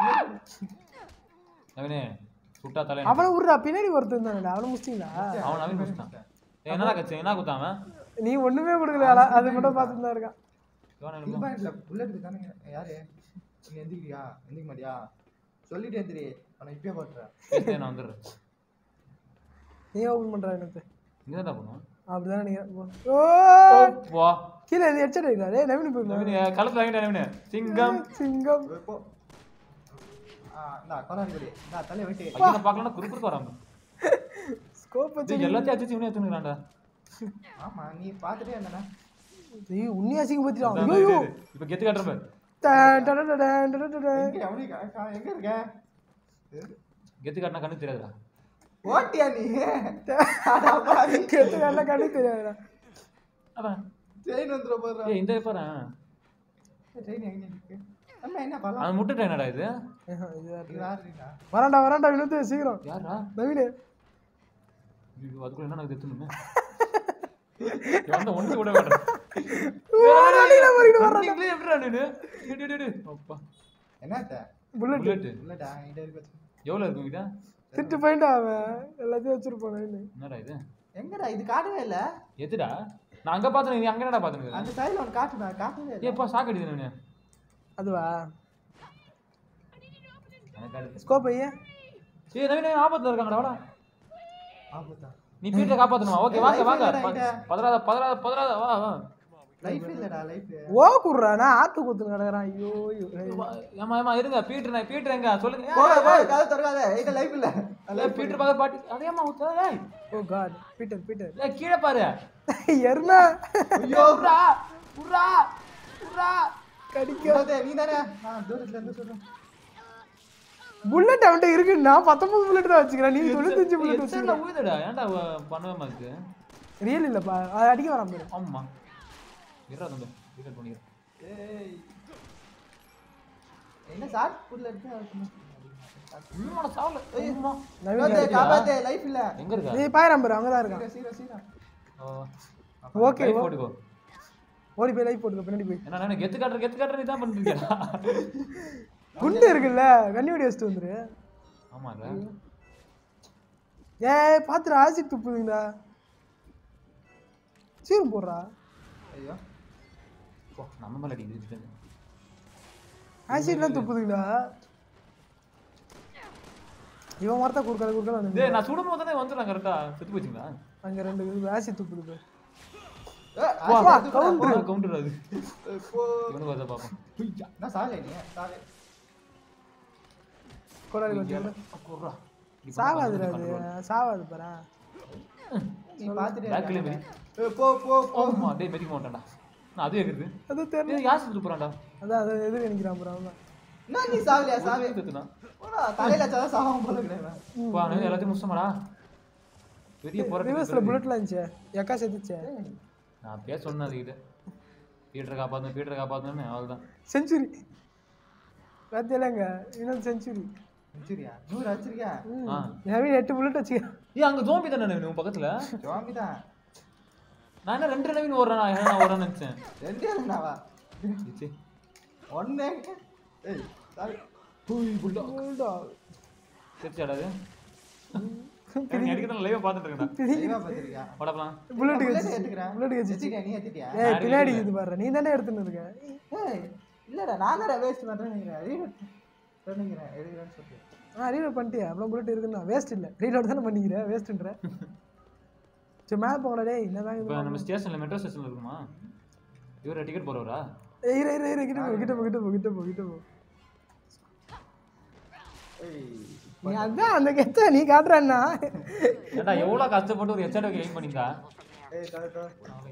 Speaker 2: நவீனே சுட்டா தலை
Speaker 3: அவனை விட்றா பின்னாடி ஒருத்தன் தானடா அவனை முடிச்சிங்களா
Speaker 2: அவன் நவீன் முடிச்சிட்டான் ஏய், என்னடா கட்சி என்ன குத்தாம
Speaker 3: நீ ஒண்ணுமே கொடுக்கல ஆளா. அது மட்டும் பார்த்துட்டு தான் இருக்கான்
Speaker 1: இது பாயிண்ட்ல bullet இருக்கானுங்க. யாரு? நீ எந்திரிக்கிறியா? எந்திரிக்க மாட்டியா? சொல்லிட்டு எந்திரி. அவனை இப்பயே போட்டுறேன்.
Speaker 2: நான் வந்துடுறேன்
Speaker 3: நீ ஓபன் பண்றா எனக்கு
Speaker 2: இங்க தான் பண்ணுவோம்
Speaker 3: அப்படிதான் நினைக்கிறேன் ஓ
Speaker 2: வா
Speaker 3: கீழே இது ஹெட்செட் அடிக்கிறா டேய் நவீன் போய்
Speaker 2: நவீன் களத்துல வாங்கிட்டேன் நவீன் சிங்கம்
Speaker 3: சிங்கம்
Speaker 1: ஏய், போ. ஆ, இந்தா, கொலாரி கொடி. இந்தா, தலையை வெட்டு.
Speaker 2: பையனை பார்க்கலன்னா குறுக்குறுக்கு வராம
Speaker 3: ஸ்கோப் வச்சு
Speaker 2: டேய், எல்லாத்தையும் அடிச்சு இவனே எடுத்துக்கிறான்டா
Speaker 1: ஆமா, நீ பார்த்துட்டே இருந்தனா?
Speaker 3: நீ உன்னைய அசிங்கப்படுத்திட்டான் ஐயோ
Speaker 2: இப்ப கெத்து காட்டுறேன் பாரு.
Speaker 3: டன் டன் டன் டன் டன் டன் டன்.
Speaker 1: எங்க அவனே கா- கா- எங்க இருக்க?
Speaker 2: கெத்து காட்டினா கண்ணு தெரியாதுடா
Speaker 1: ஓட்டியா நீ? அடா பாவி.
Speaker 3: கெத்து கண்ண கண்ணு தெரியாதுடா
Speaker 2: அதான்
Speaker 1: train வந்துட போறா.
Speaker 2: ஏய் இந்த பாரு
Speaker 1: train எங்க இருக்கு? அம்மா, என்ன பழம்?
Speaker 2: அவன் முட்டை ட்ரெயினடா இது
Speaker 3: ஆஹா, இது வேற.
Speaker 1: இது யாருடா?
Speaker 3: வரான்டா வரான்டா வினோத் சீக்கிரம்
Speaker 2: யாரா
Speaker 3: நவீன்
Speaker 2: ஐயோ, அதுக்குள்ள என்ன எனக்கு எத்தணுமே வந்த ஒன்று விட மாட்டேன் வண்டிங்களே எப்படிடா நீனு? டேய், டேய், டேய். அப்பா.
Speaker 1: என்னத்த?
Speaker 3: Bullet
Speaker 2: bullet.
Speaker 1: இல்லடா, என்கிட்ட இருக்கு வச்சுக்கோ.
Speaker 2: எவ்வளவு இருக்கு உங்ககிட்ட?
Speaker 3: திட்டு போயிட்டா அவன் எல்லாத்தையும் வச்சிருப்பான் நவீன்
Speaker 2: என்னடா இது
Speaker 1: எங்கடா இது காட்டவே இல்ல
Speaker 2: எதுடா நான் அங்க பார்த்தேன் நீ அங்க என்னடா பாத்துங்க
Speaker 1: அந்த சைடுல ஒன்று காட்டுதா காட்டவே இல்லை.
Speaker 2: ஏப்பா ஷாக் அடிக்குது நானு
Speaker 3: அதுவா
Speaker 2: எனக்கு அடுத்து
Speaker 3: ஸ்கோப் ஐயா
Speaker 2: ஏய் நவீன் நவீன் ஆபத்துல இருக்காங்கடா வாடா
Speaker 1: ஆபத்தா
Speaker 2: நீ பீட்டரை காப்பாத்தணுமா ஓகே வாங்க
Speaker 1: life
Speaker 2: வாங்க
Speaker 1: இல்லடா
Speaker 2: ப-
Speaker 1: இங்க.
Speaker 2: பதறாத பதறாத பதறாத வா வா
Speaker 1: லைஃப் இல்லடா லைஃப்
Speaker 3: ஓ குடுறா நான் ஆட்டு குத்து கிடக்குறான் ஐயோ ஐயோ.
Speaker 2: வா, ஏமா ஏமா இருங்க பீட்டர் நான் பீட்டர் எங்க சொல்லுங்க
Speaker 1: போக போக கதை திறக்காத இது லைஃப் இல்ல
Speaker 2: ஏய், பீட்டர் பாக்க பாட்டி அதேமா ஊத்தா ஏய்
Speaker 3: ஓ காட் பீட்டர் பீட்டர்
Speaker 2: ஏய், கீழே பாரு
Speaker 3: எருமை
Speaker 1: ஐயோ
Speaker 2: உர்ரா உர்ரா உர்ரா
Speaker 3: கடிக்க
Speaker 1: வினோதே, நீ தானே நான் தூரத்துல இருந்து சொல்றேன்
Speaker 3: புல்லட் அவன்கிட்ட இருக்கு நான் பத்தொன்பது புல்லட் தான் வச்சுக்கிறேன் நீ தொண்ணூத்தஞ்சு புல்லட்
Speaker 2: எத்தனை
Speaker 3: வச்சுக்கிறேன்
Speaker 2: ஊதுடா ஏன்டா அவ- பண்ணவே மாட்டுது
Speaker 3: ரியல் இல்லப்பா அது அடிக்க வரான் பாரு
Speaker 2: ஆமா இருடா தம்பி டிக்கெட் பண்ணிக்கிறேன்
Speaker 1: ஏய் என்ன சார் புல்ல இருக்கு
Speaker 2: இன்னும் சாவல அம்மா.
Speaker 3: நவீன்
Speaker 1: வினோதே, காப்பாத்தே லைஃப் இல்ல
Speaker 2: எங்க இருக்கா
Speaker 3: நீ பாயிரம் பாரு அங்கதான் இருக்கான்
Speaker 1: zero zero
Speaker 2: oh,
Speaker 3: okay
Speaker 2: light போட்டுக்கோ
Speaker 3: ஓடி போய் லைஃப் போட்டுக்க பின்னாடி போய்
Speaker 2: என்ன நான் கெத்து காட்டுற கெத்து காட்டுற நீ தான் பண்ணிருக்கியா
Speaker 3: குண்டு இருக்குல்ல கண்ணி வெடி வச்சுட்டு வந்துரு
Speaker 2: ஆமாங்க
Speaker 3: ஏய் பாத்துரு ஆசிட் துப்புதுங்கடா சீரும் போடுறா
Speaker 1: ஐயோ
Speaker 2: போ, நம்ம மேல அடி இருக்கு
Speaker 3: ஆசிட்லாம் துப்புதுங்கடா இவன் மரத்தை குறுக்கால குறுக்கால வந்து
Speaker 2: டேய் நான் சுடும் போது தானே வந்துடுறேன் கரெக்டா செத்து போச்சுங்களா
Speaker 3: அங்க ரெண்டு ஆசிட் துப்புது பாரு
Speaker 1: ஏய்,
Speaker 2: வா,
Speaker 1: ஆசிட் எடுத்து போடா.
Speaker 2: கவுண்டர் கவுண்டர் அது
Speaker 1: ஏய், போ.
Speaker 2: இவனுக்கு வரத பாப்போம்
Speaker 1: நான் சாகலை நீ சாகலை
Speaker 3: கொடாடி கொஞ்சம்
Speaker 2: குர்ரா
Speaker 3: சாவாதுடா அது சாவாது பாரா
Speaker 1: நீ பாத்துட்டே
Speaker 2: பேக்ல
Speaker 1: இருக்க.
Speaker 2: மிதி
Speaker 1: ஏய், போ போ போ
Speaker 2: ஆமா டேய் மெதிக்க மாட்டான்டா நான் அது கேக்குது
Speaker 3: அது தெரியல
Speaker 2: டேய் யார் செத்து போறான்டா
Speaker 3: அதான் அது எது நினைக்கிறான் ப்ரோ அவன்
Speaker 1: என்ன நீ சாவலையா சாவே
Speaker 2: செத்துனா
Speaker 1: போடா தலையில வச்சாதான் சாவாம போல கிடையாது
Speaker 2: பா நான் எல்லாத்தையும் முடிச்சமாடா பெரிய
Speaker 3: ரிவர்ஸ்ல
Speaker 2: போராட்டம்
Speaker 3: புல்லட்லாம் இருந்துச்சு எக்கா செத்துச்சே
Speaker 2: நான் பேச சொன்னேன் அதுக்கிட்ட பீட்டரை காப்பாத்தணும் பீட்டரை காப்பாத்தணும்னு அவ்வளவுதான்
Speaker 3: செஞ்சுரி பார்த்தியலங்க இன்னும் செஞ்சுரி
Speaker 1: சரியா நூறு வச்சிருக்கியா
Speaker 2: ஆ
Speaker 3: நவீன் எட்டு புல்லட் வச்சுக்க
Speaker 2: ஏய் அங்க ஜோம்பி தானே நவீன் உன் பக்கத்துல
Speaker 1: ஜோம்பி தான்
Speaker 2: நான் என்ன ரெண்டு நவீன் ஓடுறேன் நான் என்ன ஓடுறேன்னு நினைச்சேன்
Speaker 1: ரெண்டே இருந்தாவா
Speaker 2: சீ.
Speaker 1: ஒன்னே ஏய் சாவி
Speaker 2: சரிச்சாடா அது எனக்கு அடிக்கிறத லைவ் பார்த்துட்டு இருக்கேன்டா
Speaker 1: தெளிவா பாத்திருக்கியா
Speaker 2: படப்பலாம்
Speaker 3: புல்லட்
Speaker 1: புல்லட்
Speaker 3: வச்சு
Speaker 1: ஏத்துக்கிறேன்
Speaker 3: புல்லட் வச்சு
Speaker 1: வச்சுக்க நீ ஏத்திட்டியா
Speaker 3: ஏய் பின்னாடி இது பாரு நீ தானே எடுத்துன்னு இருக்க
Speaker 1: ஏய் இல்லடா நான் தான் வேஸ்ட் பண்றேன்னு நினைக்கிறேன் ரீட் பண்ணிக்கிறேன் எடுக்கிறேன்னு சொல்லிட்டு
Speaker 3: ஆ ரீலோட் பண்ணிட்டியா அவ்வளோ புல்லட் இருக்குன்னா வேஸ்ட் இல்லை ரீலோட் தானே பண்ணிக்கிற வேஸ்ட்டுன்ற சரி மேலே போங்கடா டேய் என்னதான்
Speaker 2: இப்போ
Speaker 3: இது
Speaker 2: நம்ம ஸ்டேஷன்ல மெட்ரோ ஸ்டேஷன்ல இருக்குமா இவர டிக்கெட் போறவரா
Speaker 3: ஏய் இரு இரு இரு கிட்ட போ கிட்ட போ கிட்ட போ கிட்ட போ கிட்ட போ
Speaker 1: ஏய்
Speaker 3: நீ அதான் அந்த கெத்த நீ காட்டுறன்னா
Speaker 2: ஏன்டா எவ்வளவு கஷ்டப்பட்டு ஒரு ஹெச்ஆர்டோக்கு எய்ம் பண்ணிருக்கா
Speaker 1: ஏய் தலை தலை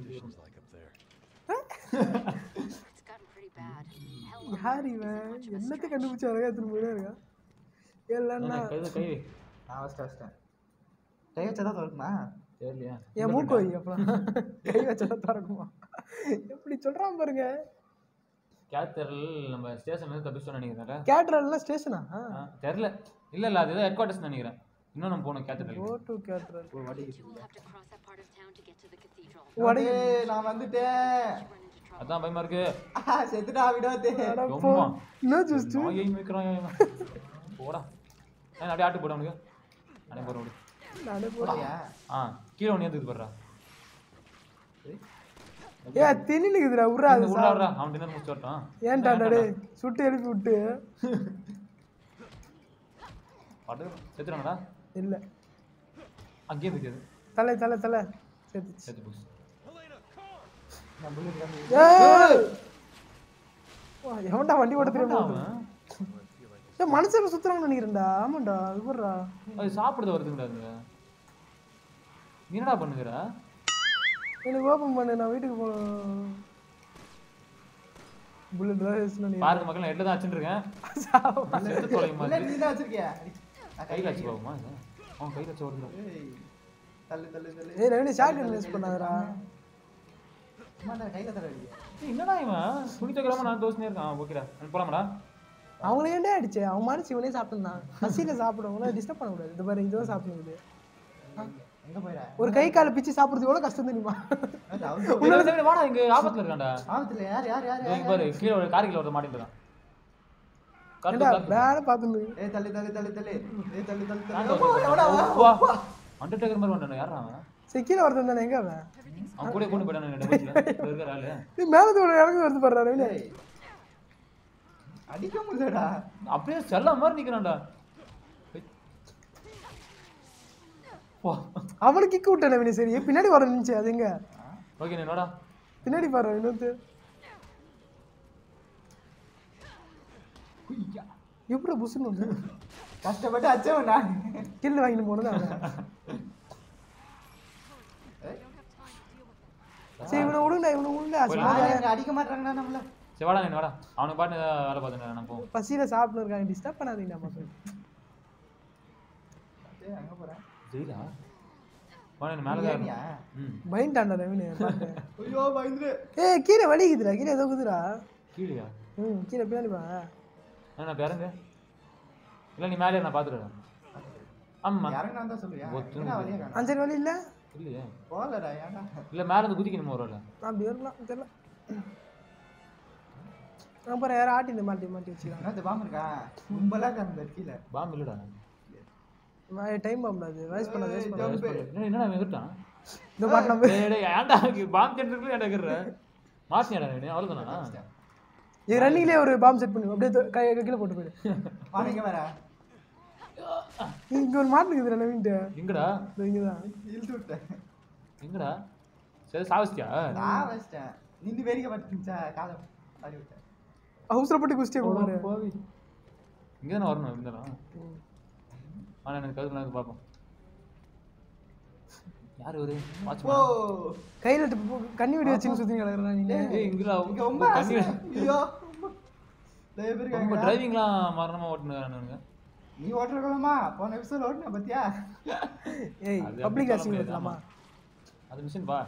Speaker 4: It's gotten pretty bad. Hell,
Speaker 3: யார் இவன் எல்லாத்தையும் கண்டுபிடிச்சு அழகா எடுத்துன்னு போயிட்டே இருக்கான் இல்லைன்னா
Speaker 2: கை கை வை.
Speaker 1: நான் ஃபஸ்ட் வச்சிட்டேன் கை வச்சாதான் திறக்குமா
Speaker 2: தெரியலையா
Speaker 3: என் மூக்கு வை அப்புறம் கை வச்சா திறக்குமா எப்படி சொல்றான் பாருங்க
Speaker 2: கேத்தரல் நம்ம ஸ்டேஷன்ல இருந்து தப்பிச்சோம்னு நினைக்கிறேன்ல
Speaker 3: கேட்ரல்லாம் ஸ்டேஷனா
Speaker 2: ஆ, தெரியல இல்ல இல்ல அதுதான் ஹெட் குவார்டர்ஸ் நினைக்கிறேன் இன்னும் நம்ம போகணும் கேத்தரல்
Speaker 3: கோ டு கேட்ரல்
Speaker 1: ஒரு வாட்டி
Speaker 4: you will have to cross that part of town to get to the cathedral.
Speaker 3: வடை
Speaker 1: ஏய், நான் வந்துட்டேன்
Speaker 4: Run into trouble.
Speaker 2: அதான் பயமா இருக்கு
Speaker 1: ஆஹா, செத்துடா விடாதே
Speaker 3: அடப்போ
Speaker 2: எம்மா.
Speaker 3: என்ன ஜஸ்ட்
Speaker 2: நான் எய்ம் வைக்கிறான் இவன். போடா ஏன் அப்படியே ஆட்டு போட அவனுக்கு அடே போற விடு
Speaker 3: நானே போ
Speaker 1: போறியா
Speaker 2: ஆ கீழே ஒன்று ஏற்றுக்கு போடுறா
Speaker 3: ஏ திணி நிக்குதுடா உர்றா அது
Speaker 2: உள்ள விடுறா அவன் டின்னர் முடிச்சு வரட்டும்
Speaker 3: ஏன்டா டேய் சுட்டு எழுப்பி விட்டு
Speaker 2: பாட்டு செத்துறாங்கடா
Speaker 3: இல்ல
Speaker 2: அங்கேயே இருக்குது
Speaker 3: தலை தலை தலை செத்துச்சு
Speaker 2: செத்து போச்சு
Speaker 1: நான் bullet gun
Speaker 3: ஏய் வா, எவன்டா வண்டி ஓட்ட தெரியாம
Speaker 2: அவன்
Speaker 3: ஏ மனுஷங்க சுத்துறாங்கன்னு நினைக்கிறேன்டா ஆமாண்டா இவர்றா
Speaker 2: அது சாப்பிடுறது வருதுங்கடா அது நீ என்னடா பண்ணுகிற
Speaker 3: எனக்கு ஓபன் பண்ணு நான் வீட்டுக்கு போகணும் புல்லட் தான் யூஸ் பண்ணி
Speaker 2: பாருங்க மக்கள் நான் எட்டில் தான் வச்சுட்டு இருக்கேன் செத்து தொலையுமா
Speaker 1: bullet நீ தான் வச்சிருக்கியா நான்
Speaker 2: கையில் வச்சு பாப்போமா இது? அவன் கையில் வச்சு வருது
Speaker 1: ஏய் தள்ளு தள்ளு தள்ளு
Speaker 3: ஏய் ரெண்டு ஷார்ட் யூஸ் பண்ணாதடா
Speaker 1: சும்மா தான் கையில தர அடிக்க
Speaker 2: ஏய், என்னடா இவன் துணி துவைக்காம நான் தோசனே இருக்கான் ஓகேடா போலாமாடா
Speaker 3: அவங்கள ஏன்டா அடிச்சே அவன் மாதிரி இவனே சாப்பிட்டுருந்தான் பசியில சாப்பிடுறவங்கள டிஸ்டர்ப் பண்ணக்கூடாது இது பாரு இதுவும் சாப்பிடுது
Speaker 1: எங்க போயிட
Speaker 3: ஒரு கை காலை பிச்சு சாப்பிடுறது எவ்வளவு கஷ்டம் தெரியுமா
Speaker 2: உள்ள வந்து வாடா இங்க ஆபத்துல இருக்கான்டா
Speaker 1: ஆபத்துல யார் யார் யார்
Speaker 2: இதோ
Speaker 1: யார்
Speaker 2: இங்க பாரு கீழே ஒரு கார் கீழே ஒருத்தன் மாட்டிட்டு இருக்கான்
Speaker 3: ஏண்டா வேலை பார்த்துன்னு
Speaker 1: ஏய் தள்ளு தள்ளு தள்ளு தள்ளு ஏய் தள்ளு தள்ளு
Speaker 2: காட்டு
Speaker 1: தள்ளு
Speaker 2: வந்து
Speaker 1: எவடா
Speaker 2: வா. அண்டர்டேக்கர் மாதிரி வந்துட்டான் யாரா அவன்
Speaker 3: சரி கீழே ஒருத்தன் தானே எங்க அவன்
Speaker 2: அவன் கூட கொண்டு போயிட்டானு டபுள்ஸ்ல இருக்கிற ஆளு
Speaker 3: நீ மேலே தோட இறங்கி வருது பாடுறா ரவினே
Speaker 1: ஏய், அடிக்க முடியலடா
Speaker 2: அப்படியே செல்ல மாதிரி நிக்கிறான்டா வா
Speaker 3: அவனுக்கு கிக்கு விட்டான் ரவினே சரி பின்னாடி வர நினைச்சு அது எங்க
Speaker 2: ஓகே நீ வாடா
Speaker 3: பின்னாடி பாரு இன்னொரு எப்படி புசுன்னு வந்து
Speaker 1: கஷ்டப்பட்டு அச்சவன் நான்
Speaker 3: கில்லு வாங்கிட்டு போனது அவன் சரி இவனை விடுங்கடா இவனை விடுங்கடா சும்மா
Speaker 1: யாரும் அடிக்க மாட்டாங்கடா நம்மள
Speaker 2: சரி வாடா நீ வாடா அவனுக்கு பாட்டு ஏதாவது வேலை பார்த்துட்டு நான் போவோம்
Speaker 3: பசியில சாப்பிட்டு இருக்காங்க டிஸ்டர்ப் பண்ணாதீங்கடா மக்கள்
Speaker 1: ஏய், அங்க போறேன்
Speaker 2: சரிடா வாடா நீ மேலே தான்
Speaker 1: ஏனியா?
Speaker 2: ம்
Speaker 3: பயன்டாண்டா ரவினே பார்த்து
Speaker 1: ஐயோ பயந்துரு
Speaker 3: ஏய் கீழே வலிக்குதுடா கீழே ஏதோ குதுடா
Speaker 2: கீழேயா
Speaker 3: ம் கீழே பின்னாடி பா
Speaker 2: நான் பேருங்க இல்லை நீ மேலே நான் பார்த்துடுறேன் ஆமா
Speaker 1: இறங்கினா தான் சொல்லுவியா
Speaker 2: ஒத்துணும்
Speaker 1: என்ன வழியா காணோம்?
Speaker 3: அஞ்சல் வலி இல்லை
Speaker 2: இல்லையே
Speaker 1: போகலடா ஏன்டா
Speaker 2: இல்லை மேலே இருந்து குதிக்கணுமா ஒரு வேலை
Speaker 3: அப்படி இருக்கலாம் தெரியல அப்புறம் யாரும் ஆட்டி இந்த மாட்டி மாட்டி வச்சுக்கலாம்
Speaker 1: என்ன பாம்பு இருக்கா கும்பலா இருக்காங்க கீழே
Speaker 2: பாம்பு இல்லைடா
Speaker 3: டைம் பாம்பு வேஸ்ட் பண்ணாது வேஸ்ட் பண்ணாது
Speaker 2: என்ன என்னடா எங்கிட்டான்
Speaker 3: இந்த பாட்டு நம்ம
Speaker 2: டேய் டேய் ஏன்டா பாம்பு சென்டருக்கு ஏன்டா இருக்கிற மாத்தியாடா நீ அவ்வளோதானா
Speaker 3: இது ரன்னிங்லேயே ஒரு பாம்பு செட் பண்ணி அப்படியே தொ- கை கீழே போட்டு போயிடு
Speaker 1: வாங்க வர
Speaker 3: இங்கே ஒரு மாட்டு இருக்குது நவீன்ட்டு
Speaker 2: எங்கடா
Speaker 3: இங்கே தான்
Speaker 1: இழுத்து விட்டேன்
Speaker 2: எங்கடா சரி சாவச்சியா
Speaker 1: நான் வச்சிட்டேன் நின்று வேடிக்கை பார்த்துச்சா காலை பாடி விட்டேன்
Speaker 3: அவசரப்பட்டு குஸ்டியை போடுவாரு
Speaker 2: போவி இங்கே தானே வரணும் இருந்தாலும் ஆனால் எனக்கு கருத்து நான் பார்ப்போம் யார் ஒரு
Speaker 1: ஓ
Speaker 2: வாட்ச்மா
Speaker 3: கையில் கண்ணி வெடி வச்சுன்னு சுற்றி கிடக்குறா நீ
Speaker 2: ஏய் இங்கடா
Speaker 1: இங்க ரொம்ப ஆசை. ஐயோ நிறைய பேர்
Speaker 2: ரொம்ப
Speaker 1: இருக்காங்க
Speaker 2: டிரைவிங்லாம் மரணமாக ஓட்டுனுறானுங்க
Speaker 1: நீ ஓட்டுற குளமா போன எபிசோட் ஓட்டுன பத்தியா
Speaker 3: ஏய்
Speaker 2: அது
Speaker 3: பப்ளிக்
Speaker 2: அப்படி
Speaker 3: ஆசிங்
Speaker 2: சொல்ல
Speaker 3: வைக்கலாமா
Speaker 2: அது மிஷின் பா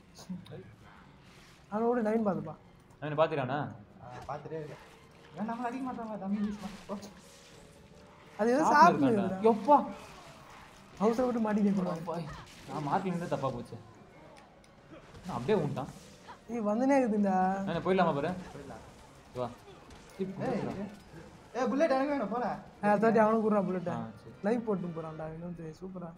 Speaker 3: அவனோட நவீன் பார்த்துப்பா
Speaker 2: நான் பார்த்துறானா
Speaker 1: பார்த்துட்டே இருக்கேன் ஏன் நம்மள அடிக்க மாட்டாங்க தம்பி யூஸ் பண்ண
Speaker 3: அது எதுவும் சாப்பிட்டு
Speaker 2: எப்பா
Speaker 3: அவசரப்பட்டு மாட்டி கேட்கணும்
Speaker 2: பாய் நான் மார்க்கிங் தப்பா போச்சு நான் அப்படியே விட்டான்
Speaker 3: ஏய் வந்துனே இருக்குதுண்டா
Speaker 2: நான் போயிடலாமா பாரு
Speaker 1: போயிடலாம்
Speaker 2: வா
Speaker 1: ஏய் ஏய் புல்லட் எனக்கு வேணும் போல
Speaker 3: தேர்ட்டி அவனுக்கு விட்றா புல்லட்டை
Speaker 2: ஆ சரி
Speaker 3: லைவ் போட்டு போகிறான்டா இன்னொரு சூப்பரா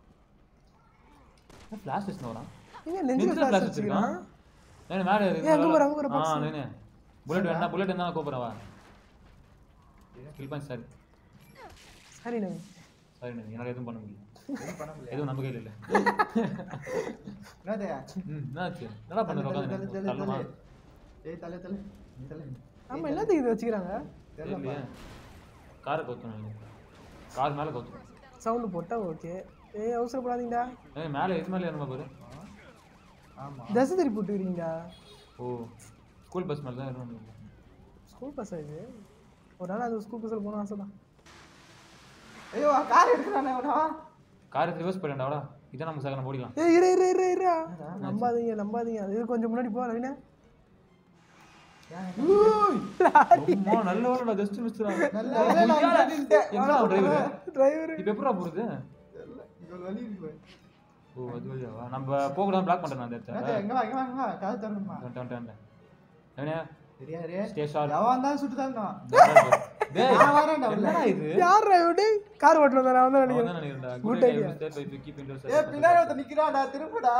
Speaker 2: ஃப்ளாஷ் வச்சுன்னு வரான்
Speaker 3: நீங்க நெஞ்சில்
Speaker 2: நெஞ்சில
Speaker 3: ஃபிளாஷ்
Speaker 2: flash
Speaker 3: வச்சுக்கிறான்
Speaker 2: நான் மேலே
Speaker 3: ஏய், அங்க பாரு, அங்க பாரு,
Speaker 2: ஆ நேனே புல்லட் வேணா புல்லட் இருந்தா நான் கூப்பிடுறேன் வா கில் பண்ணி சாரி
Speaker 3: சரி நவீன்
Speaker 2: சாரி நேனே என்னால் எதுவும் பண்ண முடியல
Speaker 1: எதுவும் பண்ண முடியல
Speaker 2: எதுவும் நம்பிக்கை இல்லை
Speaker 1: என்னது
Speaker 2: ம் என்னாச்சு என்னடா
Speaker 1: தள்ளு,
Speaker 2: பண்ண
Speaker 1: தள்ளு, தள்ளு, தள்ளு,
Speaker 2: தள்ளுமா
Speaker 1: தள்ளு. ஏய் தலை தலை தலை
Speaker 3: ஆமா என்னத்துக்கு இது வச்சுக்கிறாங்க
Speaker 2: தெரியலையே காரை கவுத்தணும் கார் மேலே கவுத்தணும்
Speaker 3: சவுண்டு போட்டா ஓகே ஏய் அவசரப்படாதீங்கடா
Speaker 2: ஏய் மேலே எது மேலே ஏறணுமா பாரு
Speaker 1: ஆமா
Speaker 3: தசை திருப்பி விட்டுக்கிறீங்கடா
Speaker 2: ஓ ஸ்கூல் பஸ் மேலே தான் ஏறணும்
Speaker 3: ஸ்கூல் பஸ் இது ஒரு நாள் அந்த ஸ்கூல் பஸ்ஸில் போகணும் ஆசை தான்
Speaker 1: ஐயோ கார் எடுக்கிறானே அவனா
Speaker 2: காரை ரிவர்ஸ் பண்ணிட்டாடா இதான் நம்ம சகனம் ஓடிக்கலாம்
Speaker 3: ஏய் இரு இரு இரு இரு நம்பாதீங்க நம்பாதீங்க இது கொஞ்சம் முன்னாடி போ நவீன
Speaker 2: அம்மா, நல்ல வேலைடா ஜஸ்ட் மிஸ்
Speaker 1: நல்ல வேளை நான் இங்க நின்னுட்டேன்.
Speaker 2: எங்க டிரைவர்
Speaker 3: டிரைவர்
Speaker 2: இப்போ எப்படா போறது
Speaker 1: தெரியல. இங்க ஒரு வழி இருக்கு பாரு.
Speaker 2: ஓ அது வழியாவா நம்ம போகக்கூடாது பிளாக் பண்ணிட்டேன் அந்த இடத்த
Speaker 1: என்னது, எங்க வா இங்க வா இங்க வா கதை திறக்கணுமா
Speaker 2: வந்துட்டேன், வந்துட்டேன், வந்துட்டேன். எவனே?
Speaker 1: தெரியாது
Speaker 2: Stay sharp.
Speaker 1: எவன் தான் சுட்டு தரணும்
Speaker 2: டேய்,
Speaker 1: நான் வரேன்டா உள்ள.
Speaker 2: என்னடா இது
Speaker 3: யார் டிரைவர் கார் ஓட்டணும் வந்தா நான் வந்து
Speaker 2: அவன்
Speaker 3: நினைக்கிறேன்
Speaker 2: தான் நினைக்கிறேன்டா.
Speaker 3: Good
Speaker 2: Good
Speaker 3: idea.
Speaker 2: idea. Step by step, keep indoors.
Speaker 1: ஏய் பின்னாடி ஒருத்தன் நிக்கிறான்டா திரும்புடா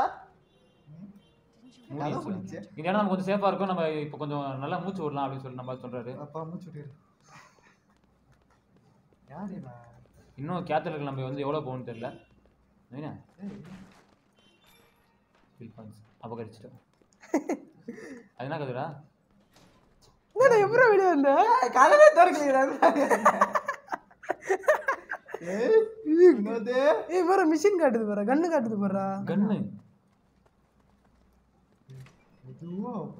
Speaker 1: கதை
Speaker 2: மூடிடுச்சு.
Speaker 1: முடிச்சு
Speaker 2: இந்த இடம் நமக்கு கொஞ்சம் சேஃபா இருக்கும் நம்ம இப்போ கொஞ்சம் நல்லா மூச்சு விடலாம் அப்படின்னு சொல்லி நம்ம சொல்றாரு
Speaker 1: அப்பா மூச்சு விட்டு யார் இவன்
Speaker 2: இன்னும் கேத்தலுக்கு நம்ம வந்து எவ்வளோ போகணும்னு தெரியல என்ன
Speaker 1: ஏய்,
Speaker 2: ஃபீல் பாயிண்ட்ஸ் அபகரிச்சிட்டோம் அது என்ன கதுடா
Speaker 3: என்னடா எப்பறம் வெளியே வந்த
Speaker 1: கதவே திறக்கலையா ஏய் என்னது
Speaker 3: ஏய் வேற மிஷின் காட்டுது பாரு கண்ணு காட்டுது பாருடா
Speaker 2: கன்னு
Speaker 1: மெதுவா open.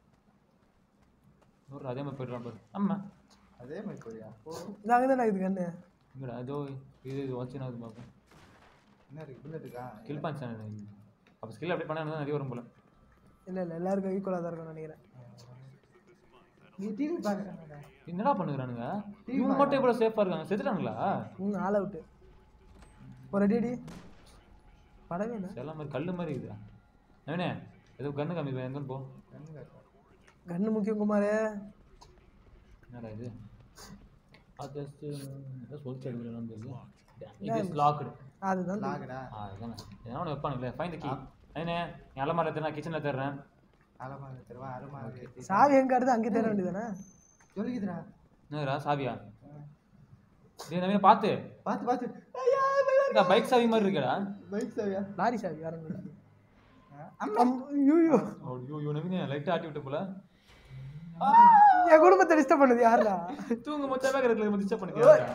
Speaker 2: ஒரு அதே மாதிரி போயிடலாம் பாரு ஆமா
Speaker 1: அதே மாதிரி போறியா ஓ
Speaker 3: நாங்க தான் இது கண்ணு
Speaker 2: இங்கடா அதோ இது இது வச்சு நான் பார்ப்போம்
Speaker 1: என்ன இருக்கு புல்லட் இருக்கா
Speaker 2: ஸ்கில் பாயிண்ட்ஸ் அப்போ ஸ்கில் அப்படி பண்ணா நிறைய வரும் போல
Speaker 3: இல்ல இல்ல எல்லாருக்கும் ஈக்குவலா தான் இருக்கும்னு நினைக்கிறேன்
Speaker 1: நீ டிவி பாக்குறாங்கடா
Speaker 2: என்னடா பண்ணுகிறானுங்க இவங்க மட்டும் இவ்வளோ சேஃபாக இருக்காங்க செத்துட்டாங்களா
Speaker 3: ம் ஆல் அவுட்டு ஒரு அடி அடி படவே இல்லை
Speaker 2: சில மாதிரி கல் மாதிரி இருக்குதா நவீனே ஏதோ கன்னு காமிப்பேன் எங்கன்னு போ
Speaker 1: கண்ணு காட்டுறா.
Speaker 3: கண்ணு முக்கியம் குமாரே
Speaker 2: என்னடா இது அது ஏதோ சொல்லிச்சு எடுக்கிறேன் இது இஸ் லாக்டு
Speaker 3: அதுதான் தெரியும்.
Speaker 1: லாகடா
Speaker 2: அதுதானே ஏன்னா ஒன்று வைப்பானுங்களே ஃபைன் த கீ அதுனே என் அலமாரில் தேடுறேன் கிச்சனில் தேடுறேன்
Speaker 1: அலமா தருவா அருமா
Speaker 3: சாவி எங்க இருந்து அங்கே தேட வேண்டியதானே
Speaker 1: சொல்லிக்குதுடா
Speaker 2: என்னடா சாவியா டேய் நவீன பார்த்து
Speaker 1: பார்த்து பார்த்து ஐயா பையா
Speaker 2: பைக் சாவி மாதிரி இருக்கடா
Speaker 1: பைக் சாவியா
Speaker 3: லாரி சாவி வேற ஒண்ணும் இல்ல.
Speaker 1: அம்மா
Speaker 3: ஐயோ
Speaker 2: ஐயோ நவீன லைட்டாக ஆட்டி விட்டு போல
Speaker 3: என் குடும்பத்தை டிஸ்டர்ப் பண்ணுது யாரா
Speaker 2: தூங்க மொத்தமாக இருக்கிறதுல டிஸ்டர்ப் பண்ணிக்கிறேன்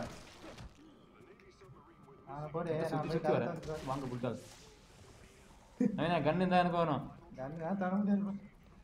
Speaker 1: நான் போடு நான்
Speaker 2: சுற்றி
Speaker 1: போய்
Speaker 2: சுற்றி வரேன்
Speaker 1: கரெக்டாக
Speaker 2: வாங்க புல்டால் நவீனா கன் இருந்தால் எனக்கு வேணும்
Speaker 1: கண்ணா தர முடியாது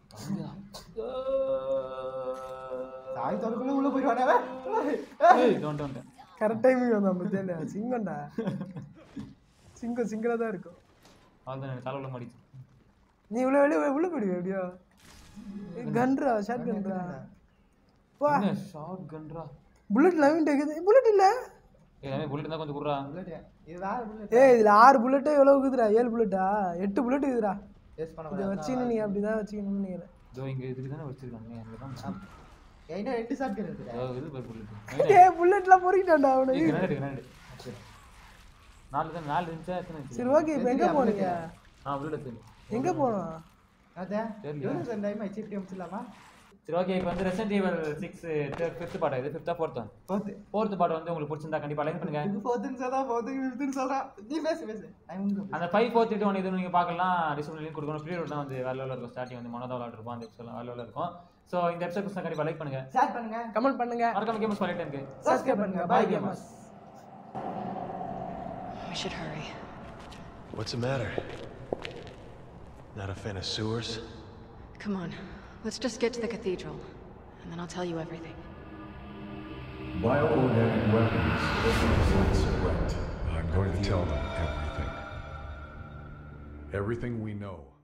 Speaker 1: தாய் தொடக்குள்ள உள்ள போயிடுவானே அவன்.
Speaker 2: ஏய் டோன்ட் டோன்ட்
Speaker 3: கரெக்ட் டைமிங் வந்தான் பத்தியா சிங்கம்டா சிங்கம் சிங்கலா தான் இருக்கும்
Speaker 2: அவ்வளோதான் எனக்கு தலைவில் மாடிச்சு
Speaker 3: நீ இவ்வளோ வெளியே உள்ள போயிடுவே எப்படியோ கன்ரா ஷார்ட் கன்ரா வா
Speaker 2: என்ன ஷார்ட் கன்ரா
Speaker 3: புல்லட் லெவன் டேக்குது புல்லட் இல்ல
Speaker 2: ஏய் நவீன் புல்லட் இருந்தால் கொஞ்சம் குடுறா
Speaker 1: bullet. இது வேற bullet.
Speaker 3: ஏய் இதுல ஆறு புல்லட்டே எவ்வளவு இருக்குதுடா ஏழு புல்லட்டா எட்டு புல்லட் இருக்குதுடா
Speaker 1: Waste பண்ண
Speaker 3: இதை
Speaker 1: கூடாது.
Speaker 3: வச்சுக்கணும் நீ அப்படிதான் வச்சுக்கணும்னு நினைக்கிறேன்
Speaker 2: இதோ இங்கே இதுக்கு தானே வச்சிருக்காங்க அங்கே தான்
Speaker 1: என்கிட்ட ரெண்டு shot gun இருக்குடா.
Speaker 2: இதோ இது பேர் புல்லட்
Speaker 3: ஏய் புல்லட்லாம் பொறுக்கிட்டான்டா அவனை
Speaker 2: ஏய் கிரானைட் கிரானைட் நாலு தான் நாலு இருந்துச்சா எத்தனை இருந்துச்சு?
Speaker 3: சரி ஓகே இப்போ எங்க போனீங்க
Speaker 2: ஆ புல்லட் எடுத்து
Speaker 3: எங்க போனோம்
Speaker 1: அதான்,
Speaker 2: தெரியல.
Speaker 1: எவ்வளவு சார் time ஆயிடுச்சு? இப்படி அமுச்சிடலாமா?
Speaker 2: சரி ஓகே இப்போ வந்து ரெசன்ட் ஈவல் சிக்ஸ் ஃபிஃப்த் பாட்டு இது ஃபிஃப்த்தா ஃபோர்த்தா
Speaker 1: Fourth.
Speaker 2: ஃபோர்த் பாட்டு வந்து உங்களுக்கு பிடிச்சிருந்தா கண்டிப்பாக லைக் பண்ணுங்க
Speaker 1: இது fourth ன்னு சொல்றா, fourth க்கு fifth ன்னு சொல்றா. நீ பேசு, பேசு. நான் உனக்கு பேசு.
Speaker 2: அந்த ஃபைவ் ஃபோர் த்ரீ ஒன் இது நீங்கள் பார்க்கலாம் டிஸ்கிரிப்ஷன் லிங்க் கொடுக்கணும் ஃப்ரீ தான் வந்து வேலை இருக்கும் ஸ்டார்டிங் வந்து மனதா விளாட் இருக்கும் அந்த எபிசோட் வேலை இருக்கும் ஸோ இந்த எபிசோட் கண்டிப்பாக லைக் பண்ணுங்க
Speaker 1: Share பண்ணுங்க.
Speaker 3: கமெண்ட் பண்ணுங்க
Speaker 2: மறக்காம கேம்ஸ் பண்ணிட்டு இருக்கு
Speaker 3: சப்ஸ்கிரைப் பண்ணுங்க
Speaker 1: Bye,
Speaker 3: bye
Speaker 1: gamers.
Speaker 4: We should hurry.
Speaker 5: What's the matter? Not a fan of sewers?
Speaker 4: Come on. Let's just get to the cathedral, and then I'll tell you everything.
Speaker 6: Bioorganic weapons like select.
Speaker 5: I'm going to tell them
Speaker 6: everything. Everything we know.